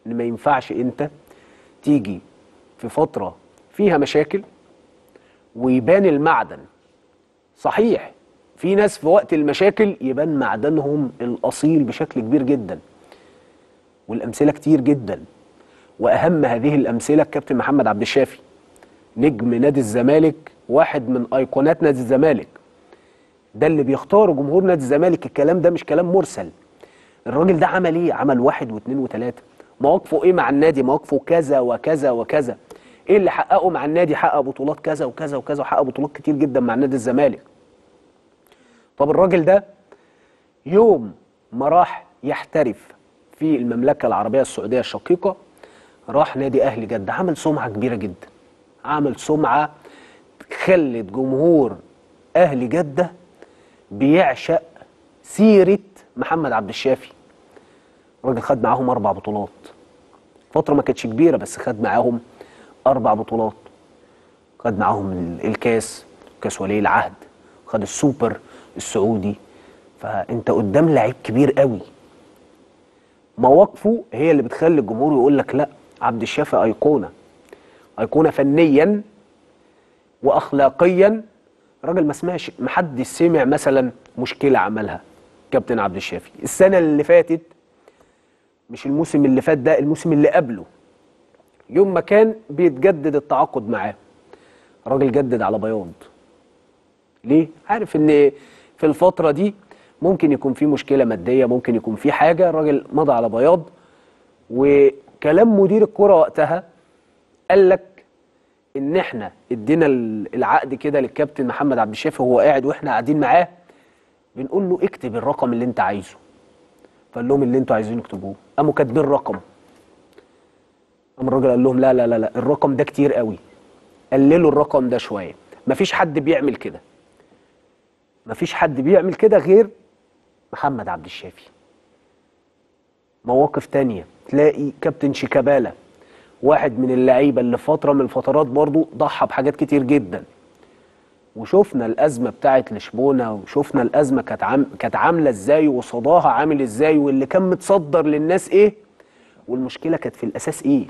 ان ما ينفعش انت تيجي في فتره فيها مشاكل ويبان المعدن صحيح في ناس في وقت المشاكل يبان معدنهم الاصيل بشكل كبير جدا والامثله كتير جدا واهم هذه الامثله الكابتن محمد عبد الشافي نجم نادي الزمالك واحد من ايقونات نادي الزمالك ده اللي بيختاره جمهور نادي الزمالك الكلام ده مش كلام مرسل الراجل ده عمل ايه عمل واحد واثنين وثلاثه مواقفه ايه مع النادي مواقفه كذا وكذا وكذا ايه اللي حققه مع النادي حقق بطولات كذا وكذا وكذا وحقق بطولات كتير جدا مع نادي الزمالك طب الراجل ده يوم ما راح يحترف في المملكه العربيه السعوديه الشقيقه راح نادي اهلي جده عمل سمعه كبيره جدا عمل سمعه خلت جمهور اهلي جده بيعشق سيره محمد عبد الشافي الراجل خد معاهم اربع بطولات فتره ما كانتش كبيره بس خد معاهم اربع بطولات خد معاهم ال- الكاس كاس ولي العهد خد السوبر السعودي فانت قدام لعيب كبير قوي مواقفه هي اللي بتخلي الجمهور يقول لك لا عبد الشافي ايقونه ايقونه فنيا واخلاقيا راجل ما سمعش ما حدش سمع مثلا مشكله عملها كابتن عبد الشافي السنه اللي فاتت مش الموسم اللي فات ده الموسم اللي قبله يوم ما كان بيتجدد التعاقد معاه راجل جدد على بياض ليه عارف ان في الفتره دي ممكن يكون في مشكله ماديه ممكن يكون في حاجه الراجل مضى على بياض وكلام مدير الكره وقتها قال لك ان احنا ادينا ال- العقد كده للكابتن محمد عبد الشافي وهو قاعد واحنا قاعدين معاه بنقول له اكتب الرقم اللي انت عايزه فقال لهم اللي انتوا عايزين اكتبوه قاموا كاتبين رقم قام الراجل قال لهم لا لا لا لا الرقم ده كتير قوي قللوا الرقم ده شويه مفيش حد بيعمل كده مفيش حد بيعمل كده غير محمد عبد الشافي مواقف تانية تلاقي كابتن شيكابالا واحد من اللعيبه اللي فتره من الفترات برضو ضحى بحاجات كتير جدا وشفنا الازمه بتاعت لشبونه وشفنا الازمه كانت عام كانت عامله ازاي وصداها عامل ازاي واللي كان متصدر للناس ايه والمشكله كانت في الاساس ايه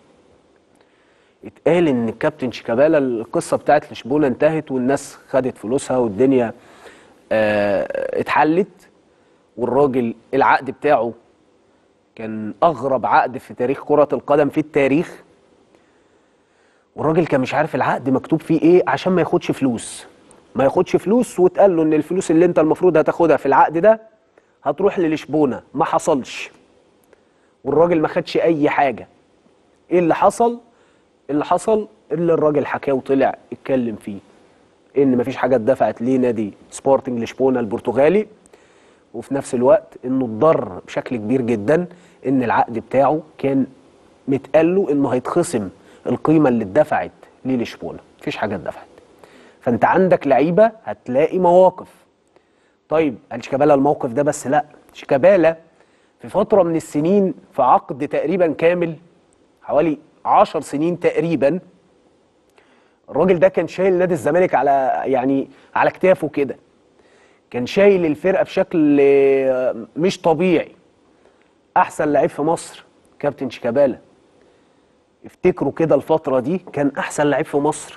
اتقال ان الكابتن شيكابالا القصه بتاعت لشبونه انتهت والناس خدت فلوسها والدنيا آه اتحلت والراجل العقد بتاعه كان اغرب عقد في تاريخ كره القدم في التاريخ والراجل كان مش عارف العقد مكتوب فيه ايه عشان ما ياخدش فلوس ما ياخدش فلوس واتقال له ان الفلوس اللي انت المفروض هتاخدها في العقد ده هتروح للشبونه ما حصلش والراجل ما خدش اي حاجه ايه اللي حصل اللي حصل اللي الراجل حكاه وطلع اتكلم فيه ان مفيش حاجه اتدفعت لنادي سبورتنج لشبونه البرتغالي وفي نفس الوقت انه اتضر بشكل كبير جدا ان العقد بتاعه كان متقال له انه هيتخصم القيمه اللي اتدفعت ليه لشبونه مفيش حاجه اتدفعت فانت عندك لعيبه هتلاقي مواقف طيب هل شيكابالا الموقف ده بس لا شيكابالا في فتره من السنين في عقد تقريبا كامل حوالي عشر سنين تقريبا الراجل ده كان شايل نادي الزمالك على يعني على كتافه كده كان شايل الفرقه بشكل آه، مش طبيعي احسن لعيب في مصر كابتن شيكابالا افتكروا كده الفتره دي كان احسن لعيب في مصر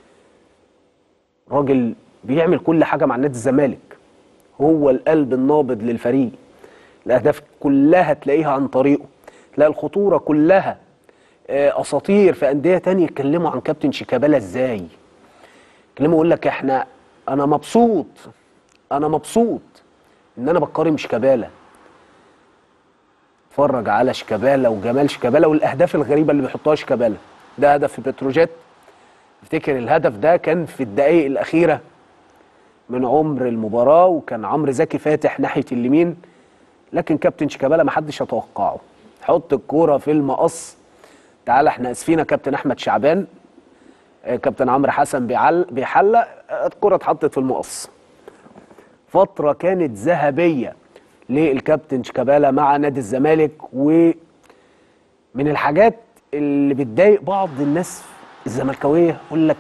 راجل بيعمل كل حاجه مع نادي الزمالك هو القلب النابض للفريق الاهداف كلها تلاقيها عن طريقه تلاقي الخطوره كلها آه، اساطير في انديه تانية يتكلموا عن كابتن شيكابالا ازاي يتكلموا يقول لك احنا انا مبسوط انا مبسوط ان انا بقارن شيكابالا اتفرج على شيكابالا وجمال شيكابالا والاهداف الغريبه اللي بيحطها شيكابالا ده هدف في بتروجيت افتكر الهدف ده كان في الدقائق الاخيره من عمر المباراه وكان عمرو زكي فاتح ناحيه اليمين لكن كابتن شيكابالا ما حدش يتوقعه حط الكوره في المقص تعالى احنا اسفين يا كابتن احمد شعبان آه، كابتن عمرو حسن بيعل بيحلق آه، الكره اتحطت في المقص فتره كانت ذهبيه للكابتن شيكابالا مع نادي الزمالك ومن الحاجات اللي بتضايق بعض الناس الزملكاويه يقول لك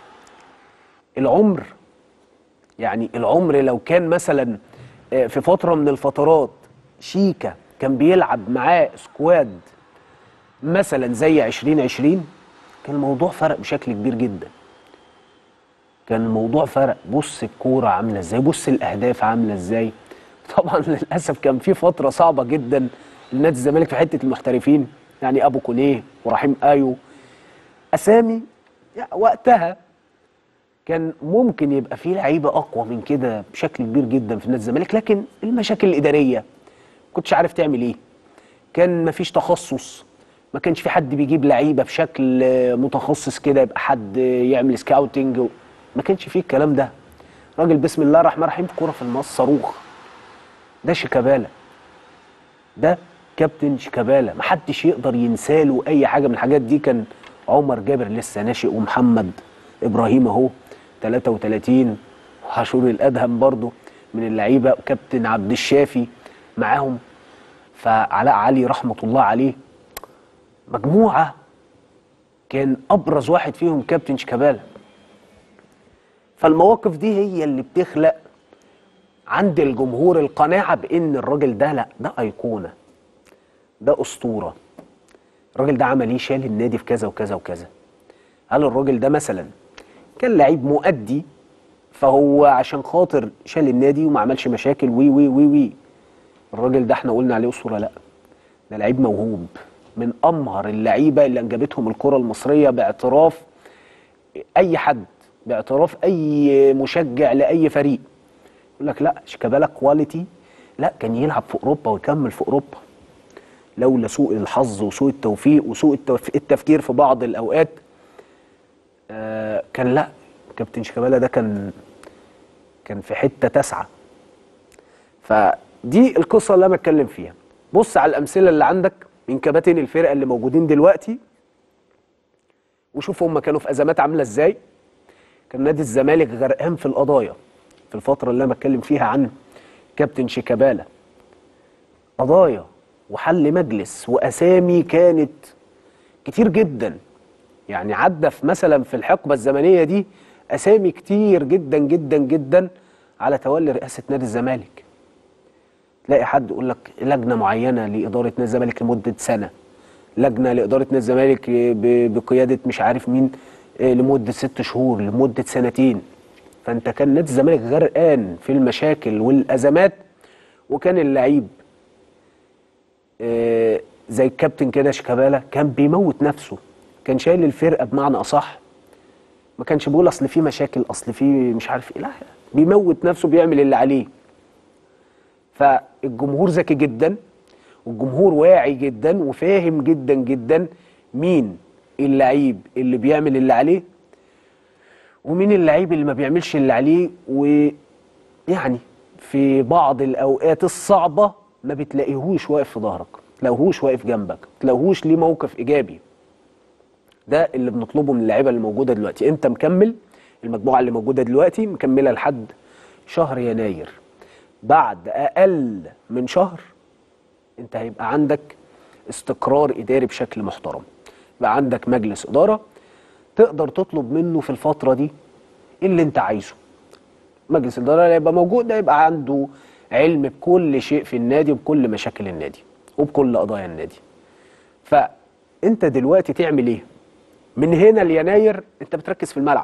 العمر يعني العمر لو كان مثلا آه، في فتره من الفترات شيكا كان بيلعب معاه سكواد مثلا زي 2020 كان الموضوع فرق بشكل كبير جدا كان الموضوع فرق بص الكوره عامله ازاي بص الاهداف عامله ازاي طبعا للاسف كان في فتره صعبه جدا لنادي الزمالك في حته المحترفين يعني ابو كونيه ورحيم ايو اسامي يعني وقتها كان ممكن يبقى في لعيبه اقوى من كده بشكل كبير جدا في نادي الزمالك لكن المشاكل الاداريه ما كنتش عارف تعمل ايه كان مفيش تخصص ما كانش في حد بيجيب لعيبه بشكل آه، متخصص كده يبقى حد يعمل سكاوتنج و... ما كانش فيه الكلام ده راجل بسم الله الرحمن الرحيم كوره في المقص صاروخ ده شيكابالا ده كابتن شيكابالا محدش يقدر ينساله اي حاجه من الحاجات دي كان عمر جابر لسه ناشئ ومحمد ابراهيم اهو 33 وحشور الادهم برضو من اللعيبه وكابتن عبد الشافي معاهم فعلاء علي رحمه الله عليه مجموعه كان ابرز واحد فيهم كابتن شيكابالا فالمواقف دي هي اللي بتخلق عند الجمهور القناعه بان الراجل ده لا ده ايقونه ده اسطوره الراجل ده عمل ايه شال النادي في كذا وكذا وكذا هل الراجل ده مثلا كان لعيب مؤدي فهو عشان خاطر شال النادي وما عملش مشاكل وي وي وي وي الراجل ده احنا قلنا عليه اسطوره لا ده لعيب موهوب من امهر اللعيبه اللي انجبتهم الكره المصريه باعتراف اي حد باعتراف اي مشجع لاي فريق يقول لك لا شيكابالا كواليتي لا كان يلعب في اوروبا ويكمل في اوروبا لولا سوء الحظ وسوء التوفيق وسوء التوف- التفكير في بعض الاوقات آه كان لا كابتن شيكابالا ده كان كان في حته تسعه فدي القصه اللي انا بتكلم فيها بص على الامثله اللي عندك من كباتن الفرقه اللي موجودين دلوقتي وشوف هم كانوا في ازمات عامله ازاي كان نادي الزمالك غرقان في القضايا في الفتره اللي انا بتكلم فيها عن كابتن شيكابالا قضايا وحل مجلس واسامي كانت كتير جدا يعني عدى في مثلا في الحقبه الزمنيه دي اسامي كتير جدا جدا جدا على تولي رئاسه نادي الزمالك تلاقي حد يقول لك لجنه معينه لاداره نادي الزمالك لمده سنه لجنه لاداره نادي الزمالك ب- بقياده مش عارف مين آه، لمده ست شهور لمده سنتين فانت كان نادي الزمالك غرقان في المشاكل والازمات وكان اللعيب آه، زي الكابتن كده شيكابالا كان بيموت نفسه كان شايل الفرقه بمعنى اصح ما كانش بيقول اصل في مشاكل اصل في مش عارف ايه لا بيموت نفسه بيعمل اللي عليه فالجمهور ذكي جدا والجمهور واعي جدا وفاهم جدا جدا مين اللعيب اللي بيعمل اللي عليه ومين اللعيب اللي ما بيعملش اللي عليه ويعني في بعض الاوقات الصعبه ما بتلاقيهوش واقف في ظهرك تلاقيهوش واقف جنبك تلاقيهوش ليه موقف ايجابي ده اللي بنطلبه من اللعيبه اللي موجوده دلوقتي انت مكمل المجموعه اللي موجوده دلوقتي مكمله لحد شهر يناير بعد اقل من شهر انت هيبقى عندك استقرار اداري بشكل محترم يبقى عندك مجلس اداره تقدر تطلب منه في الفتره دي اللي انت عايزه مجلس الاداره اللي هيبقى موجود ده يبقى عنده علم بكل شيء في النادي وبكل مشاكل النادي وبكل قضايا النادي فانت دلوقتي تعمل ايه من هنا ليناير انت بتركز في الملعب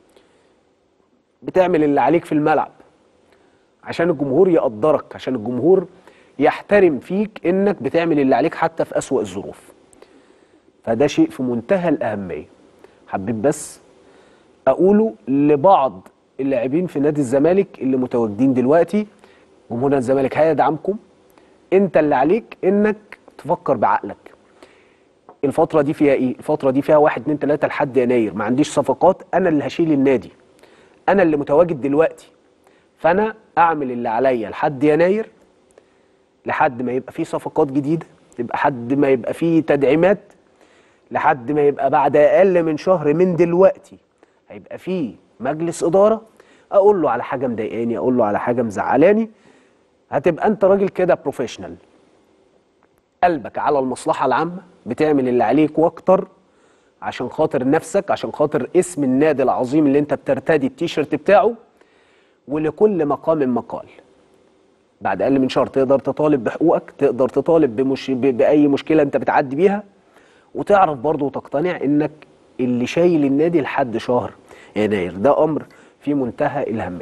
بتعمل اللي عليك في الملعب عشان الجمهور يقدرك عشان الجمهور يحترم فيك انك بتعمل اللي عليك حتى في اسوأ الظروف فده شيء في منتهى الأهمية حبيت بس أقوله لبعض اللاعبين في نادي الزمالك اللي متواجدين دلوقتي جمهور نادي الزمالك هيدعمكم انت اللي عليك انك تفكر بعقلك الفترة دي فيها ايه؟ الفترة دي فيها واحد اتنين تلاتة لحد يناير ما عنديش صفقات انا اللي هشيل النادي انا اللي متواجد دلوقتي فانا اعمل اللي عليا لحد يناير لحد ما يبقى فيه صفقات جديدة يبقى حد ما يبقى فيه تدعيمات لحد ما يبقى بعد اقل من شهر من دلوقتي هيبقى فيه مجلس اداره اقول له على حاجه مضايقاني اقول له على حاجه مزعلاني هتبقى انت راجل كده بروفيشنال قلبك على المصلحه العامه بتعمل اللي عليك واكتر عشان خاطر نفسك عشان خاطر اسم النادي العظيم اللي انت بترتدي التيشيرت بتاعه ولكل مقام مقال بعد اقل من شهر تقدر تطالب بحقوقك تقدر تطالب بمش... ب... باي مشكله انت بتعدي بيها وتعرف برضه وتقتنع انك اللي شايل النادي لحد شهر يناير ده امر في منتهى الاهميه